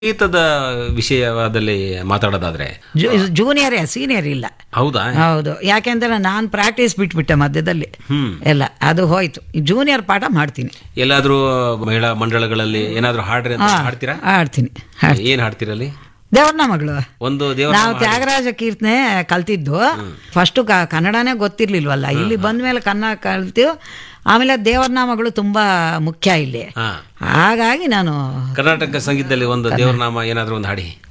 ಸಂಗೀತದ ವಿಷಯವಾದಲ್ಲಿ ಮಾತಾಡೋದಾದ್ರೆ zoo- ಜೂನಿಯರೇ senior ಇಲ್ಲ ಹೌದಾ ಹೌದು ಯಾಕೆಂದ್ರೆ ನಾನು ಪ್ರಾಕ್ಟೀಸ್ ಬಿಟ್ಬಿಟ್ಟೆ ಮಧ್ಯದಲ್ಲಿ ಹ್ಮ್ ಎಲ್ಲ ಅದು ಹೋಯ್ತು ಜೂನಿಯರ್ ಪಾಠ ಮಾಡ್ತೀನಿ ಎಲ್ಲಾದ್ರೂ ಮಹಿಳಾ ಮಂಡಳಗಳಲ್ಲಿ ಏನಾದ್ರೂ ಹಾಡ್ರಿ ಅಂತ ಹಾಡ್ತೀರಾ ಆಡ್ತೀನಿ ಏನ್ ಹಾಡ್ತೀರಲ್ಲಿ ದೇವ್ರನ ಮಗಳು ಒಂದು ದೇವರ ನಾವು ತ್ಯಾಗರಾಜ ಕೀರ್ತನೆ ಕಲ್ತಿದ್ದು ಫಸ್ಟು ಕನ್ನಡನೇ ಗೊತ್ತಿರ್ಲಿಲ್ವಲ್ಲ ಇಲ್ಲಿ ಬಂದ್ಮೇಲೆ ಕನ್ನಡ ಕಲ್ತೀವಿ ಆಮೇಲೆ ದೇವರನಾಮಗಳು ತುಂಬಾ ಮುಖ್ಯ ಇಲ್ಲಿ ಹಾ ಹಾಗಾಗಿ ನಾನು ಕರ್ನಾಟಕ ಸಂಗೀತದಲ್ಲಿ ಒಂದು ದೇವ್ರ ನಾಮ ಏನಾದ್ರೂ ಒಂದು ಹಾಡಿ